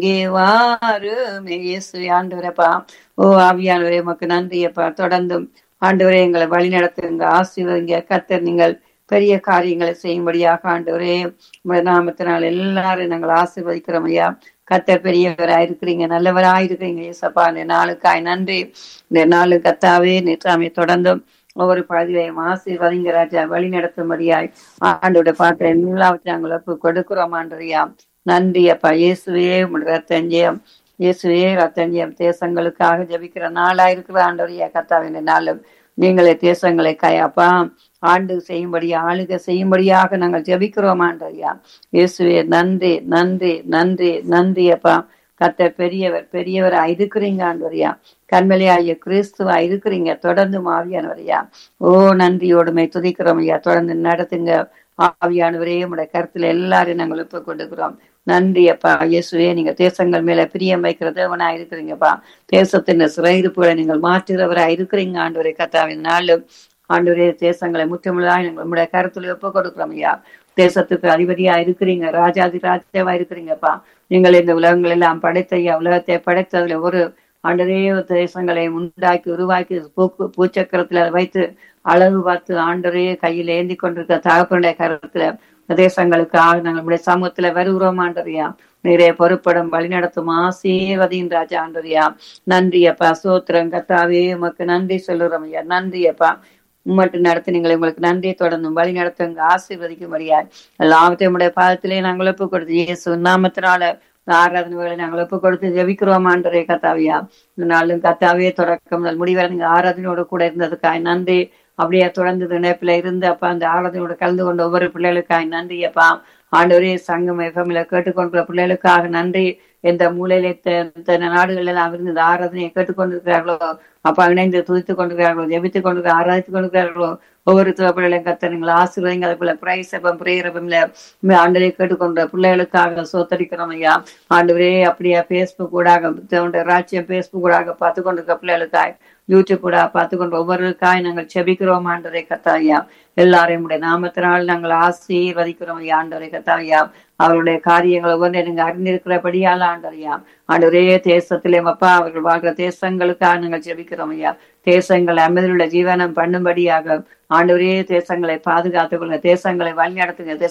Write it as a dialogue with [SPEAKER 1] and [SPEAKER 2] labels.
[SPEAKER 1] இங்கே வாருமே இயேசுவே ஆண்டவரப்பா ஓ ஆவியானவரே உமக்கு நன்றியப்பா தொடர்ந்தும் ஆண்டவரே எங்களை வழி நடத்துங்க ஆசீர்வதிங்க கத்தர் நீங்கள் பெரிய காரியங்களை செய்யும்படியாக ஆண்டவரே உங்களுடைய நாமத்தினால் எல்லாரும் நாங்கள் ஆசீர்வதிக்கிறோம் ஐயா கத்தர் பெரியவராக இருக்கிறீங்க நல்லவராக இருக்கிறீங்க இயேசப்பா இந்த நாளுக்காய் நன்றி இந்த நாளு கத்தாவே நிற்றாமே தொடர்ந்தும் ஒவ்வொரு பகுதியையும் ஆசீர்வதிங்க ராஜா வழி நடத்தும்படியாய் ஆண்டோட பாத்திர எல்லாவற்றையும் நாங்கள் ஒப்பு கொடுக்கிறோம் ஆண்டறியா நன்றி அப்பா இயேசுவே உங்களுடைய ரத்தஞ்சயம் இயேசுவே ரத்தஞ்சயம் தேசங்களுக்காக ஜபிக்கிற நாளா இருக்கிற ஆண்டவரையா கத்தாவின் நாளும் நீங்களே தேசங்களை கையாப்பா ஆண்டு செய்யும்படி ஆளுக செய்யும்படியாக நாங்கள் ஜபிக்கிறோம் ஆண்டறியா இயேசுவே நன்றி நன்றி நன்றி நன்றி அப்பா கத்தர் பெரியவர் பெரியவரா இருக்கிறீங்க ஆண்டவரியா கண்மலையாகிய கிறிஸ்துவா இருக்கிறீங்க தொடர்ந்து ஆவியானவரையா ஓ நன்றியோடுமை துதிக்கிறோம் ஐயா தொடர்ந்து நடத்துங்க ஆவியானவரே உடைய கருத்துல எல்லாரையும் நாங்கள் ஒப்பு கொண்டுக்கிறோம் நன்றி அப்பா இயேசுவே நீங்க தேசங்கள் மேல பிரியம் வைக்கிற தேவனா இருக்கிறீங்கப்பா தேசத்தின் சிறையிருப்புகளை நீங்கள் மாற்றுகிறவரா இருக்கிறீங்க ஆண்டவரை கத்தாவின் நாளும் ஆண்டவரே தேசங்களை முற்றமுழுதாய் நாங்கள் உங்களுடைய கருத்துல ஒப்பு கொடுக்கிறோம் ஐயா தேசத்துக்கு அதிபதியா இருக்கிறீங்க ராஜாதி ராஜாவா இருக்கிறீங்கப்பா நீங்கள் இந்த உலகங்கள் எல்லாம் படைத்த ஐயா உலகத்தை படைத்ததுல ஒரு ஆண்டரே தேசங்களை உண்டாக்கி உருவாக்கி பூக்கு பூச்சக்கரத்துல வைத்து அளவு பார்த்து ஆண்டரே கையில் ஏந்தி கொண்டிருக்க தகப்பனுடைய கருத்துல தேசங்களுக்காக நாங்கள் நம்முடைய சமூகத்துல வருகிறோம் ஆண்டரியா நிறைய பொறுப்படம் வழிநடத்தும் ஆசீர்வதியின் ராஜா ஆண்டரியா நன்றி அப்பா சோத்திரம் கத்தாவே உமக்கு நன்றி சொல்லுறோம் ஐயா நன்றி அப்பா உம்மட்டு நடத்தினீங்களை உங்களுக்கு நன்றி தொடர்ந்தும் வழி நடத்துங்க ஆசீர்வதிக்கும்படியா எல்லாவற்றையும் உடைய பாதத்திலே நாங்கள் ஒப்பு கொடுத்து இயேசு நாமத்தினால ஆராதனைகளை நாங்கள் ஒப்பு கொடுத்து ஜபிக்கிறோம் ஆண்டரே கத்தாவியா இந்த நாளும் கத்தாவே தொடக்கம் முதல் முடிவரை நீங்க ஆராதனையோட கூட இருந்ததுக்காய் நன்றி அப்படியே தொடர்ந்து நினைப்புல இருந்து அப்பா அந்த ஆராதனையோட கலந்து கொண்ட ஒவ்வொரு பிள்ளைகளுக்காய் நன்றி அப்பா ஆண்டவரே சங்கம் எஃப்எம்ல கேட்டுக்கொண்ட பிள்ளைகளுக்காக நன்றி எந்த மூலையில நாடுகள் எல்லாம் இருந்து இந்த ஆராதனையை கேட்டுக்கொண்டிருக்கிறார்களோ அப்பா இணைந்து துதித்துக் கொண்டிருக்கிறார்களோ ஜெபித்துக் கொண்டிருக்கிற ஆராதித்துக் கொண்டிருக்கிறார்களோ ஒவ்வொரு பிள்ளைகளையும் கத்த நீங்கள் ஆசீர்வதிங்க அதுக்குள்ள பிரைஸ் அப்பம் பிரேரபம்ல ஆண்டவரே கேட்டுக்கொண்ட பிள்ளைகளுக்காக சோத்தரிக்கிறோம் ஐயா ஆண்டவரே அப்படியா பேஸ்புக் ஊடாக ராஜ்யம் பேஸ்புக் ஊடாக பார்த்து கொண்டிருக்க பிள்ளைகளுக்காய் யூடியூப் கூட பார்த்து கொண்டு ஒவ்வொருக்காய் நாங்கள் செபிக்கிறோம் ஆண்டவரை கத்தாயா எல்லாரையும் உடைய நாமத்தினால் நாங்கள் ஆசீர்வதிக்கிறோம் ஐயா ஆண்டவரை கத்தாயா அவருடைய காரியங்கள் ஒவ்வொன்றை நீங்க அறிந்திருக்கிறபடியால் ஆண்டவரையா ஆண்டவரே தேசத்திலே அப்பா அவர்கள் வாழ்கிற தேசங்களுக்காக நாங்கள் ஜெபிக்கிறோம் ஐயா தேசங்கள் அமைதியுள்ள ஜீவனம் பண்ணும்படியாக ஆண்டவரே தேசங்களை பாதுகாத்துக் கொள்ள தேசங்களை வழிநடத்துங்க